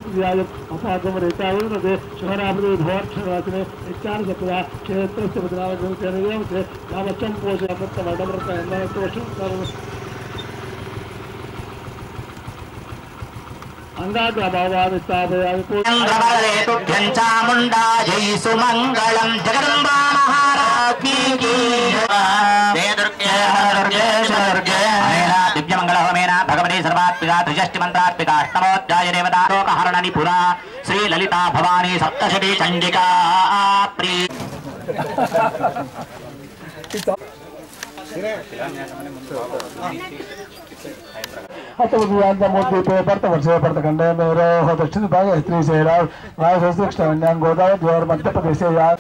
अपागमरेतावृते शिवरामदेवोक्षवासिने नित्यानुसत्वा क्षेत्रस्य बदलावते कामचं पोषयमृतमडमृतोषं सर्व अंगाग्रभावादिस्तापयामि चन्द्रवरेतुभ्यं चामुण्डायै सुमङ्गलं जगदम्बा महाराज्ञी की जय दुर्गे दुर्गे दुर्गे दिव्यमङ्गलहोमेन भगवती सर्वात्मिका त्रिषष्टिमन्त्रात्मिका अष्टमोऽध्याय देवता लोकहरणनि पुरा श्रीललिता भवानी सप्तशती चण्डिका प्री हतमुद्दीपे भर्तवर्षे भर्तखण्डे मेरोः दक्षिणभागे स्त्रीशैला वायुसहस्रकृष्णवन्यां गोदावद्योर् मध्यप्रदेशे या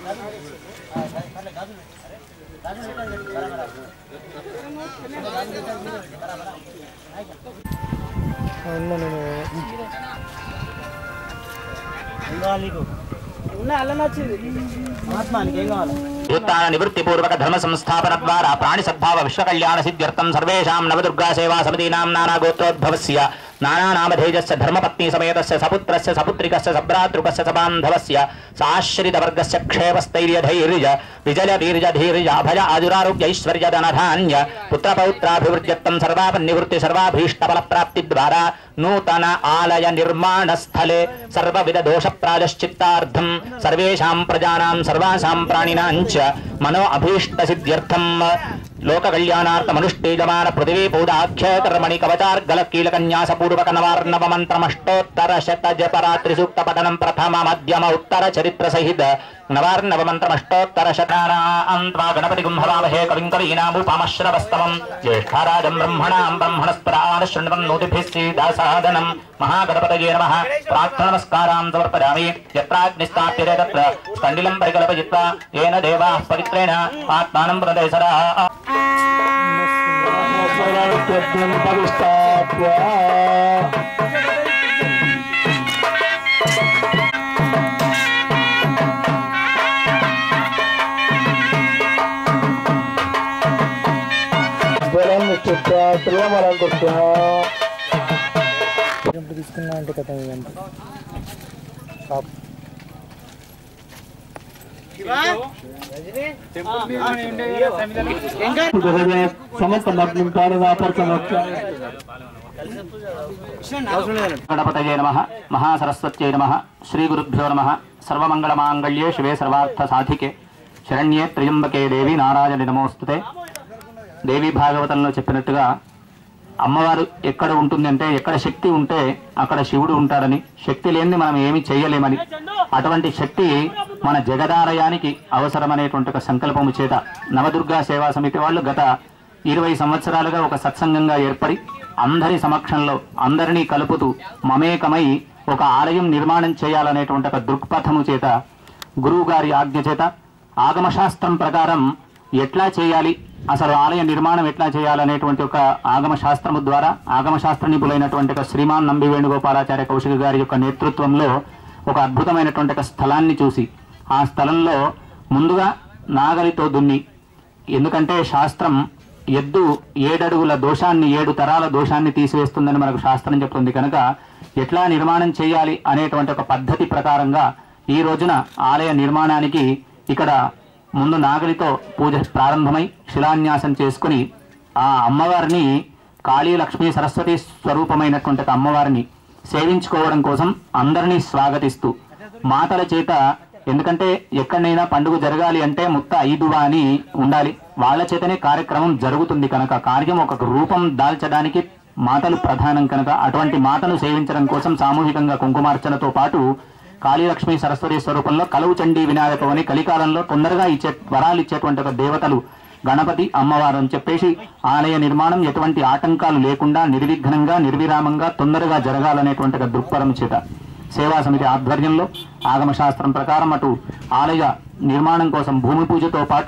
భూతాన నివృత్తిపూర్వక ధర్మ సంస్థాపన ద్వారా ప్రాణి సద్భావ విశ్వ కళ్యాణ సిద్ధ్యర్థం సర్వేషాం నవదుర్గా సేవా సమితీనాం నానా గోత్రోద్భవస్య నానా నామధేజస్య ధర్మపత్ని సమేతస్య సపుత్రస్య సపుత్రికస్య సభ్రాతృకస్య సబాంధవస్య సాశ్రిత వర్గస్య క్షేమస్థైర్య ధైర్య విజయ వీర్య ధీర్య భయ ఆజురారోగ్య ఐశ్వర్య ధనధాన్య పుత్రపౌత్రాభివృద్ధ్యర్థం సర్వాపన్నివృత్తి సర్వాభీష్టఫల ప్రాప్తి ద్వారా నూతన ఆలయ నిర్మాణ స్థలే సర్వవిధ దోష ప్రాయశ్చిత్తార్థం సర్వేషాం ప్రజానాం సర్వాసాం ప్రాణినాం చ మనో అభీష్ట సిద్ధ్యర్థం లోక కళ్యాణార్థమనుష్ఠేయమాన పృథివీ పూజాఖ్య కర్మణి కవచార్గల కీలకన్యాస పూర్వక నవార్ణవ మంత్రమష్టోత్తర శత జపరాత్రి సూక్త పఠనం ప్రథమ మధ్యమ ఉత్తర చరిత్ర సహిత నవార్ణవ మంత్రమష్టోత్తర శతానాంత్వా గణపతి గుంహవామహే కవిం కవీనాముపమశ్రవస్తవం జ్యేష్ఠారాజం బ్రహ్మణాం బ్రహ్మణస్పరాన్ శృణ్వన్ నోతిభిः సీదాసాదనం మహాగణపతయే నమః ప్రార్థనమస్కారాం సమర్పయామి యత్రాగ్నిస్తాప్యతే తత్ర స్కండిలం పరికల్పయిత్వా येन देवाः पवित्रेण आत्मानं प्रदयसरा జలం నిశ్చిత్య త్రియమలం కృత్య తీసుకున్నా అంటే కథ ఇదంతా షాప్ సమస్త మగ్నం కారణాపర్చమోక్షాయ గణపతయే నమ మహాసరస్వత్యై నమ శ్రీగురుభ్యో నమ సర్వమంగళమాంగళ్యే శివే సర్వార్థ సాధికే శరణ్యే త్రయంబకే దేవి నారాయణ నమోస్తుతే దేవి భాగవతంలో చెప్పినట్టుగా అమ్మవారు ఎక్కడ ఉంటుంది అంటే ఎక్కడ శక్తి ఉంటే అక్కడ శివుడు ఉంటాడని శక్తి లేనిది మనం ఏమి చేయలేమని అటువంటి శక్తి మన జగదాలయానికి అవసరమనేటువంటి ఒక సంకల్పము చేత నవదుర్గా సేవా సమితి వాళ్ళు గత ఇరవై సంవత్సరాలుగా ఒక సత్సంగంగా ఏర్పడి అందరి సమక్షంలో అందరినీ కలుపుతూ మమేకమై ఒక ఆలయం నిర్మాణం చేయాలనేటువంటి ఒక దృక్పథము చేత గురువు గారి ఆజ్ఞ చేత ఆగమశాస్త్రం ప్రకారం ఎట్లా చేయాలి అసలు ఆలయ నిర్మాణం ఎట్లా చేయాలనేటువంటి ఒక ఆగమ శాస్త్రము ద్వారా ఆగమ శాస్త్ర నిపులైనటువంటి ఒక శ్రీమాన్ నంబి వేణుగోపాలాచార్య కౌశిక గారి యొక్క నేతృత్వంలో ఒక అద్భుతమైనటువంటి ఒక స్థలాన్ని చూసి ఆ స్థలంలో ముందుగా నాగలితో దున్ని ఎందుకంటే శాస్త్రం ఎద్దు ఏడడుగుల దోషాన్ని ఏడు తరాల దోషాన్ని తీసివేస్తుందని మనకు శాస్త్రం చెప్తుంది కనుక ఎట్లా నిర్మాణం చేయాలి అనేటువంటి ఒక పద్ధతి ప్రకారంగా ఈ రోజున ఆలయ నిర్మాణానికి ఇక్కడ ముందు నాగలితో పూజ ప్రారంభమై శిలాన్యాసం చేసుకుని ఆ అమ్మవారిని కాళీ లక్ష్మీ సరస్వతి స్వరూపమైనటువంటి ఒక అమ్మవారిని సేవించుకోవడం కోసం అందరినీ స్వాగతిస్తూ మాటల చేత ఎందుకంటే ఎక్కడైనా పండుగ జరగాలి అంటే ముత్త ఐదువా అని ఉండాలి వాళ్ళ చేతనే కార్యక్రమం జరుగుతుంది కనుక కార్యం ఒక రూపం దాల్చడానికి మాటలు ప్రధానం కనుక అటువంటి మాటను సేవించడం కోసం సామూహికంగా కుంకుమార్చనతో పాటు కాళీలక్ష్మి సరస్వతి స్వరూపంలో కలువు చండీ వినాయకం అని కలికాలంలో తొందరగా ఇచ్చే వరాలు ఇచ్చేటువంటి ఒక దేవతలు గణపతి అమ్మవారు అని చెప్పేసి ఆలయ నిర్మాణం ఎటువంటి ఆటంకాలు లేకుండా నిర్విఘ్నంగా నిర్విరామంగా తొందరగా జరగాలనేటువంటి ఒక దృక్పథం చేత సేవా సమితి ఆధ్వర్యంలో ఆగమ శాస్త్రం ప్రకారం అటు ఆలయ నిర్మాణం కోసం భూమి పూజతో పాటు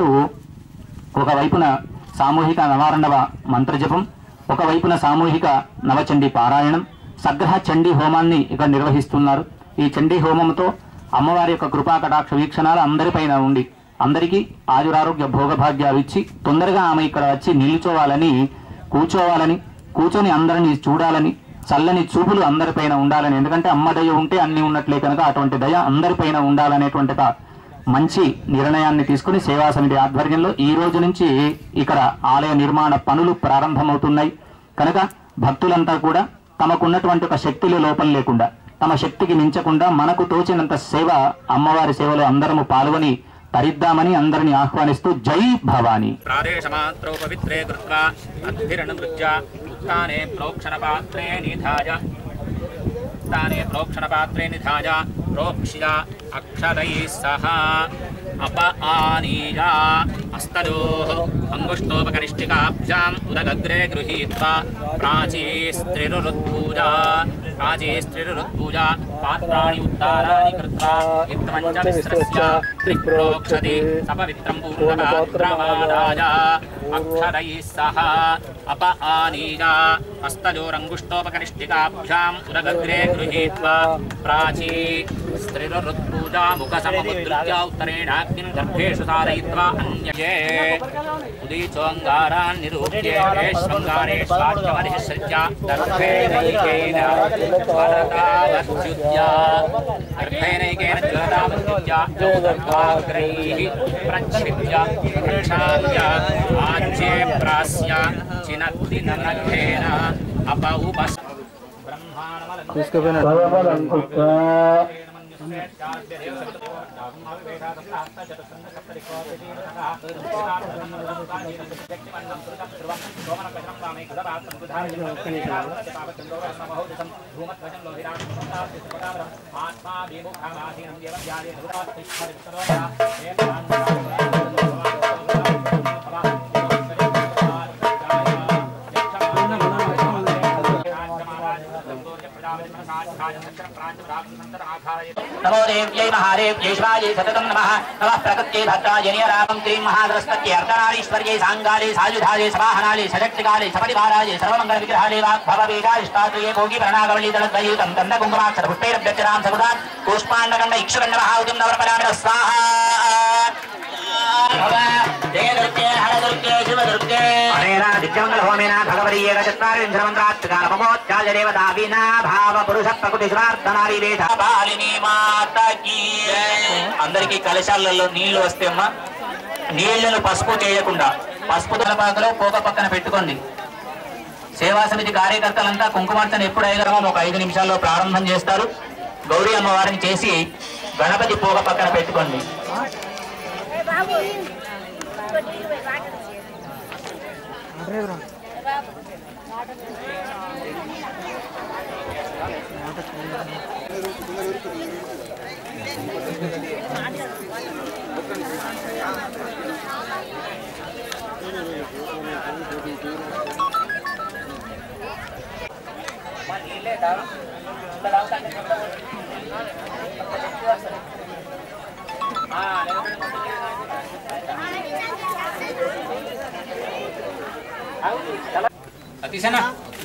ఒకవైపున సామూహిక నవారణవ మంత్రజపం ఒకవైపున సామూహిక నవచండీ పారాయణం సగ్రహ చండీ హోమాన్ని ఇక్కడ నిర్వహిస్తున్నారు ఈ చండీ హోమంతో అమ్మవారి యొక్క కృపా కటాక్ష వీక్షణాలు అందరిపైన ఉండి అందరికీ ఆయురారోగ్య భోగభాగ్యాలు ఇచ్చి తొందరగా ఆమె ఇక్కడ వచ్చి నిల్చోవాలని కూర్చోవాలని కూర్చొని అందరినీ చూడాలని చల్లని చూపులు అందరిపైన ఉండాలని ఎందుకంటే అమ్మ దయ ఉంటే అన్ని ఉన్నట్లే కనుక అటువంటి దయ అందరిపైన ఉండాలనేటువంటి ఒక మంచి నిర్ణయాన్ని తీసుకుని సేవా సమితి ఆధ్వర్యంలో ఈ రోజు నుంచి ఇక్కడ ఆలయ నిర్మాణ పనులు ప్రారంభమవుతున్నాయి కనుక భక్తులంతా కూడా తమకున్నటువంటి ఒక శక్తిలో లోపం లేకుండా తమ శక్తికి మించకుండా మనకు తోచినంత సేవ అమ్మవారి సేవలో అందరము పాల్గొని తరిద్దామని అందరిని ఆహ్వానిస్తూ జై భవానీ ప్రాదేశమాత్రౌ పవిత్రే కృత్వా అద్భిరనుమృత్య ఉత్థానే ప్రోక్షణపాత్రే నిధాయ ఉత్థానే ప్రోక్షణపాత్రే నిధాయ ప్రోక్ష్య అక్షరైः సహ అప ఆనీయ హస్తయోः అంగుష్టోపకనిష్ఠికాభ్యాम् ఉదగగ్రే గృహీత్వా ప్రాచీస్త్రిరురుత్పూజా ప్రాచీస్త్రిరురుత్పూజా పాత్రాణి ఉత్తారాణి కృత్వా విత్తమంచమిశ్రస్య త్రిప్రోక్షతి సపవిత్రం పూర్ణపాత్రమాదాయ అక్షరైः సహ అప ఆనీయ హస్తయోరంగుష్టోపకనిష్ఠికాభ్యాम् ఉదగగ్రే గృహీత్వా ప్రాచీ స్త్రిరురుత్పూజా ముఖసమముద్రుత్య ఉత్తరేణాగ్నిం గర్భేషు సారయిత్వా అన్యయే ఉదీచోంగారాన్ నిరూప్యేష్వంగారేష్వాక్యమధిసృత్య దర్భేనైకేన జ్వలతావచ్యుత్య దర్భేనైకేన జ్వలతావచ్యుత్య గౌదర్భాగ్రైः ప్రచ్ఛిద్య ప్రక్షాళ్య ఆజ్యే ప్రాస్య చినత్తి ననఘేన అప ఉపస్ బ్రహ్మాణమలం తీసుకుపోయినాడు సర్వబలం కృత్వా నమో దేవ్యై మహాదేవ్యై శివాయై సతతం నమః నమః ప్రకృత్యై భద్రాయ నియరామం శ్రీం మహాద్రస్తత్యై అర్ధనారీశ్వర్యై సాంగాలే సాయుధాలే సవాహనాలే సశక్తికాలే సపరివారాయ సర్వమంగళ విగ్రహాలే వాగ్భవ వేదాయిష్టాత్రయే భోగి ప్రణాగవళీ దళద్వయూతం దండ కుంకుమాక్షర పుష్పైరభ్యర్చనాం సగుదాన్ పుష్పాండకండ ఇక్షుకండ మహాఉదిం నవరపరామిణ స్వాహా జయ దుర్గే హర దుర్గే శివ దుర్గే హరేణ దివ్యమంగళ హోమేన భగవదీయేన చత్వారింద్రమంత్రాత్కాల దేవతా వీనా భావ పురుష ప్రకృతి శివార్థనారీ వేద బాలిని మాతకి అందరికీ కలశాలలో నీళ్లు వస్తే అమ్మా నీళ్లను పసుపు చేయకుండా పసుపు తలపాకలో పోక పక్కన పెట్టుకోండి సేవా సమితి కార్యకర్తలంతా కుంకుమార్చన ఎప్పుడు అయ్యారో ఒక ఐదు నిమిషాల్లో ప్రారంభం చేస్తారు గౌరీ అమ్మవారిని చేసి గణపతి పోగ పక్కన పెట్టుకోండి బాబు కొద్దిగా పోయి వాటర్ అతిశనా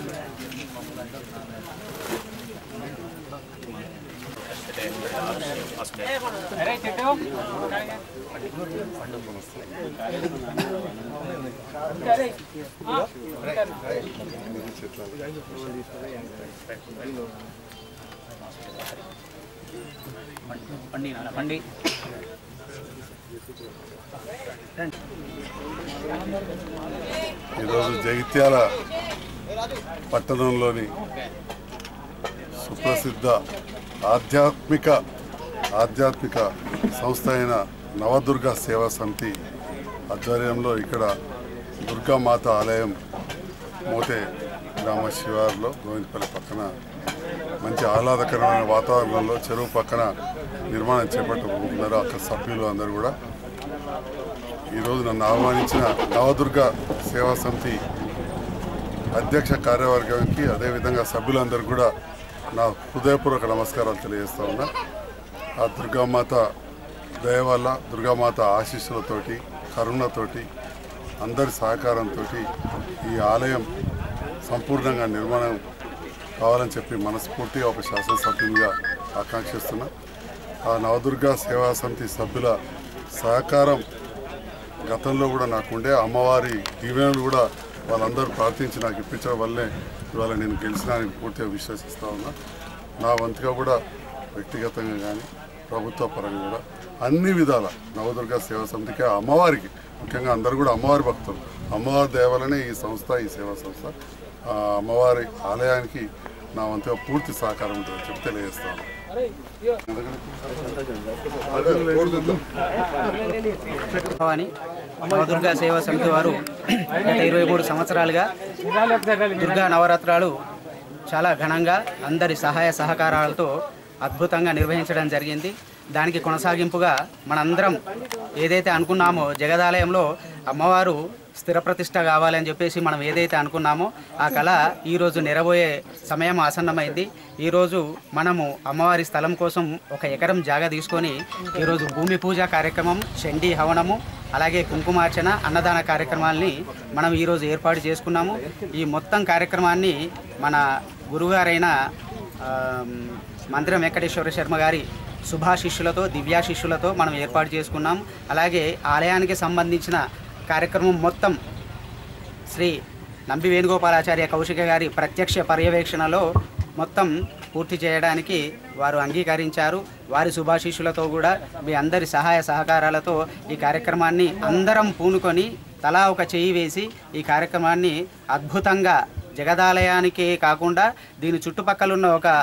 పండి నాన్న పండి ఈరోజు జగిత్యాల పట్టణంలోని సుప్రసిద్ధ ఆధ్యాత్మిక ఆధ్యాత్మిక సంస్థ అయిన నవదుర్గ సేవా సమితి ఆధ్వర్యంలో ఇక్కడ దుర్గామాత ఆలయం మోతే గ్రామ శివారులో గోవిందపల్లి పక్కన మంచి ఆహ్లాదకరమైన వాతావరణంలో చెరువు పక్కన నిర్మాణం చేపట్టబోతున్నారు అక్కడ సభ్యులు అందరూ కూడా ఈరోజు నన్ను ఆహ్వానించిన నవదుర్గ సేవా సమితి అధ్యక్ష కార్యవర్గానికి అదేవిధంగా సభ్యులందరూ కూడా నా హృదయపూర్వక నమస్కారాలు తెలియజేస్తా ఉన్నా ఆ దుర్గామాత దయ వల్ల దుర్గామాత ఆశీస్సులతోటి కరుణతోటి అందరి సహకారంతో ఈ ఆలయం సంపూర్ణంగా నిర్మాణం కావాలని చెప్పి మనస్ఫూర్తిగా ఒక శాసనసభ్యునిగా ఆకాంక్షిస్తున్నా ఆ నవదుర్గ సేవా సమితి సభ్యుల సహకారం గతంలో కూడా నాకుండే అమ్మవారి దీవెనలు కూడా వాళ్ళందరూ ప్రార్థించి నాకు ఇప్పించడం వల్లే ఇవాళ నేను గెలిచినానని పూర్తిగా విశ్వసిస్తా ఉన్నా నా వంతుగా కూడా వ్యక్తిగతంగా కానీ ప్రభుత్వ పరంగా కూడా అన్ని విధాల నవదుర్గ సేవా సమితికి ఆ అమ్మవారికి ముఖ్యంగా అందరూ కూడా అమ్మవారి భక్తులు అమ్మవారి దేవాలనే ఈ సంస్థ ఈ సేవా సంస్థ ఆ అమ్మవారి ఆలయానికి నా వంతుగా పూర్తి సహకారం ఉంటుందని చెప్పి తెలియజేస్తాను అదే, కోరుకుందాం. భవాని నవదుర్గా సేవా సమితి వారు గత ఇరవై మూడు సంవత్సరాలుగా దుర్గా నవరాత్రాలు చాలా ఘనంగా అందరి సహాయ సహకారాలతో అద్భుతంగా నిర్వహించడం జరిగింది దానికి కొనసాగింపుగా మనందరం ఏదైతే అనుకున్నామో జగదాలయంలో అమ్మవారు స్థిర ప్రతిష్ట కావాలని చెప్పేసి మనం ఏదైతే అనుకున్నామో ఆ కళ ఈరోజు నెరబోయే సమయం ఆసన్నమైంది ఈరోజు మనము అమ్మవారి స్థలం కోసం ఒక ఎకరం జాగా తీసుకొని ఈరోజు భూమి పూజ కార్యక్రమం చండీ హవనము అలాగే కుంకుమార్చన అన్నదాన కార్యక్రమాల్ని మనం ఈరోజు ఏర్పాటు చేసుకున్నాము ఈ మొత్తం కార్యక్రమాన్ని మన గురుగారైన ఆ, మందిరం వెంకటేశ్వర శర్మ గారి శుభాశిష్యులతో దివ్యాశిష్యులతో మనం ఏర్పాటు చేసుకున్నాం అలాగే ఆలయానికి సంబంధించిన కార్యక్రమం మొత్తం శ్రీ నంబి వేణుగోపాలాచార్య కౌశిక గారి ప్రత్యక్ష పర్యవేక్షణలో మొత్తం పూర్తి చేయడానికి వారు అంగీకరించారు వారి శుభాశిష్యులతో కూడా మీ అందరి సహాయ సహకారాలతో ఈ కార్యక్రమాన్ని అందరం పూనుకొని తలా ఒక చెయ్యి వేసి ఈ కార్యక్రమాన్ని అద్భుతంగా జగదాలయానికే కాకుండా దీని చుట్టుపక్కల ఉన్న ఒక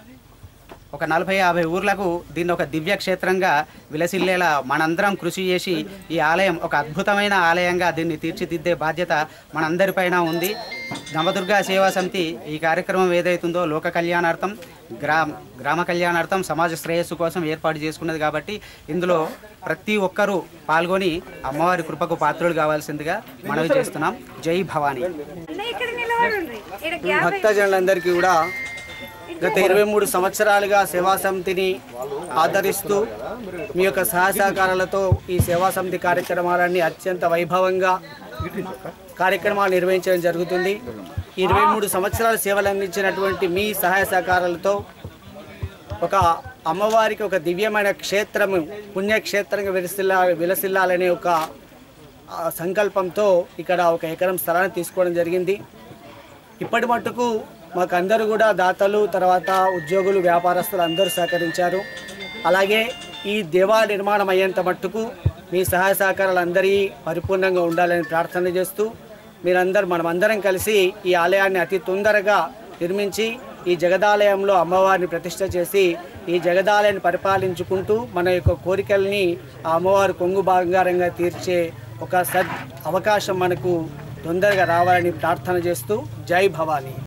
ఒక నలభై యాభై ఊర్లకు దీన్ని ఒక దివ్య క్షేత్రంగా విలసిల్లేలా మనందరం కృషి చేసి ఈ ఆలయం ఒక అద్భుతమైన ఆలయంగా దీన్ని తీర్చిదిద్దే బాధ్యత మనందరిపైన ఉంది నవదుర్గా సేవా సమితి ఈ కార్యక్రమం ఏదైతుందో లోక కళ్యాణార్థం గ్రామ గ్రామ కళ్యాణార్థం సమాజ శ్రేయస్సు కోసం ఏర్పాటు చేసుకున్నది కాబట్టి ఇందులో ప్రతి ఒక్కరూ పాల్గొని అమ్మవారి కృపకు పాత్రులు కావాల్సిందిగా మనవి చేస్తున్నాం జై భవానీ ఇక్కడ నిలబడండి ఇక్కడ గ్యాప్ భక్తజనులందరికీ కూడా గత ఇరవై మూడు సంవత్సరాలుగా సేవా సమితిని ఆదరిస్తూ మీ యొక్క సహాయ సహకారాలతో ఈ సేవా సమితి కార్యక్రమాలన్నీ అత్యంత వైభవంగా కార్యక్రమాలు నిర్వహించడం జరుగుతుంది ఇరవై మూడు సంవత్సరాల సేవలు అందించినటువంటి మీ సహాయ సహకారాలతో ఒక అమ్మవారికి ఒక దివ్యమైన క్షేత్రము పుణ్యక్షేత్రంగా విలసిల్లా విలసిల్లాలనే ఒక ఆ, సంకల్పంతో ఇక్కడ ఒక ఎకరం స్థలాన్ని తీసుకోవడం జరిగింది ఇప్పటి మట్టుకు మాకు అందరూ కూడా దాతలు తర్వాత ఉద్యోగులు వ్యాపారస్తులు అందరూ సహకరించారు అలాగే ఈ దేవా నిర్మాణం అయ్యేంత మట్టుకు మీ సహాయ సహకారాలు అందరి పరిపూర్ణంగా ఉండాలని ప్రార్థన చేస్తూ మీరందరూ మనమందరం కలిసి ఈ ఆలయాన్ని అతి తొందరగా నిర్మించి ఈ జగదాలయంలో అమ్మవారిని ప్రతిష్ట చేసి ఈ జగదాలయాన్ని పరిపాలించుకుంటూ మన యొక్క కోరికల్ని ఆ అమ్మవారు కొంగు బంగారంగా తీర్చే ఒక సద్ అవకాశం మనకు తొందరగా రావాలని ప్రార్థన చేస్తూ జై భవానీ